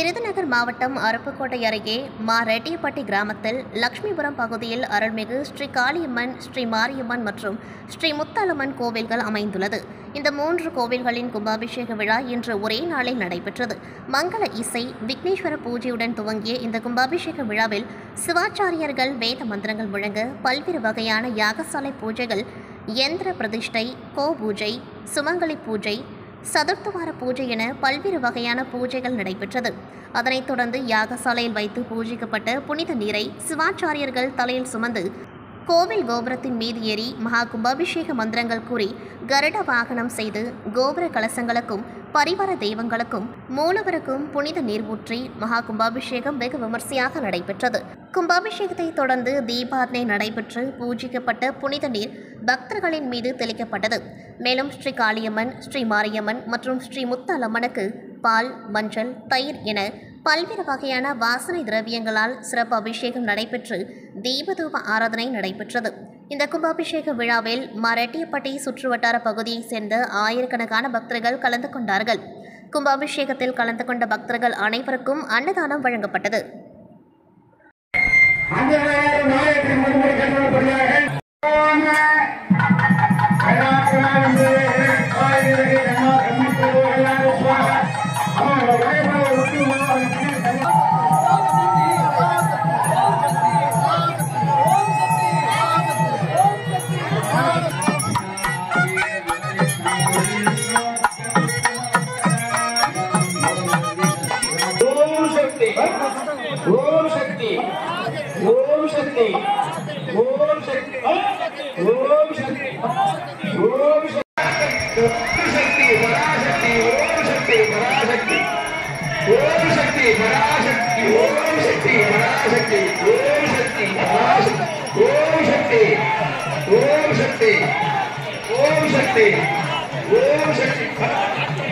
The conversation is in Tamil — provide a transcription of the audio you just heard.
விருதுநகர் மாவட்டம் அருப்புக்கோட்டை அருகே மா ரெட்டியப்பட்டி கிராமத்தில் லட்சுமிபுரம் பகுதியில் அருள்மிகு ஸ்ரீ காளியம்மன் ஸ்ரீ மாரியம்மன் மற்றும் ஸ்ரீ முத்தாலம்மன் கோவில்கள் அமைந்துள்ளது இந்த மூன்று கோவில்களின் கும்பாபிஷேக விழா இன்று ஒரே நாளில் நடைபெற்றது மங்கள இசை விக்னேஸ்வர பூஜையுடன் துவங்கிய இந்த கும்பாபிஷேக விழாவில் சிவாச்சாரியர்கள் வேத மந்திரங்கள் முழங்க பல்வேறு வகையான யாகசாலை பூஜைகள் யந்திர பிரதிஷ்டை கோ பூஜை சுமங்கலி பூஜை சதுர்த்தவார பூஜை என பல்வேறு வகையான பூஜைகள் நடைபெற்றது அதனைத் தொடர்ந்து யாகசாலையில் வைத்து பூஜிக்கப்பட்ட புனித நீரை சிவாச்சாரியர்கள் தலையில் சுமந்து கோவில் கோபுரத்தின் மீது ஏறி மகா கும்பாபிஷேக மந்திரங்கள் கூறி கருட வாகனம் செய்து கோபுர கலசங்களுக்கும் பரிவார தெய்வங்களுக்கும் மூலவருக்கும் புனித நீர் ஊற்றி மகா கும்பாபிஷேகம் வெகு விமர்சையாக நடைபெற்றது கும்பாபிஷேகத்தை தொடர்ந்து தீபாரனை நடைபெற்று பூஜிக்கப்பட்ட புனித நீர் பக்தர்களின் மீது தெளிக்கப்பட்டது மேலும் ஸ்ரீ காளியம்மன் ஸ்ரீ மாரியம்மன் மற்றும் ஸ்ரீ முத்தாலம்மனுக்கு பால் மஞ்சள் தயிர் என பல்வேறு வகையான வாசனை திரவியங்களால் சிறப்பு அபிஷேகம் நடைபெற்று தீபதூப ஆராதனை நடைபெற்றது இந்த கும்பாபிஷேக விழாவில் மரட்டியப்பட்டி சுற்றுவட்டார பகுதியைச் சேர்ந்த ஆயிரக்கணக்கான பக்தர்கள் கலந்து கொண்டார்கள் கும்பாபிஷேகத்தில் கலந்து கொண்ட பக்தர்கள் அனைவருக்கும் அன்னதானம் வழங்கப்பட்டது அஞ்சலாயிரம் நாயகத்தின் முன்முறை கண்டுள்ளபடியாக ஓம் கருணாகரானந்தே காய்கறி கண்ணா கண்ணிக்கு ஓரையாக சுவாகா அவன் ஒரே போல ஒட்டு ஓம் சக்தி ஓம் சக்தி ஓம் சக்தி ஓம் சக்தி ஓம் சக்தி ஓம் சக்தி பராசக்தி ஓம் சக்தி பராசக்தி ஓம் சக்தி பராசக்தி ஓம் சக்தி பராசக்தி ஓம் சக்தி பராசக்தி ஓம் சக்தி ஓம் சக்தி ஓம் சக்தி ஓம் சக்தி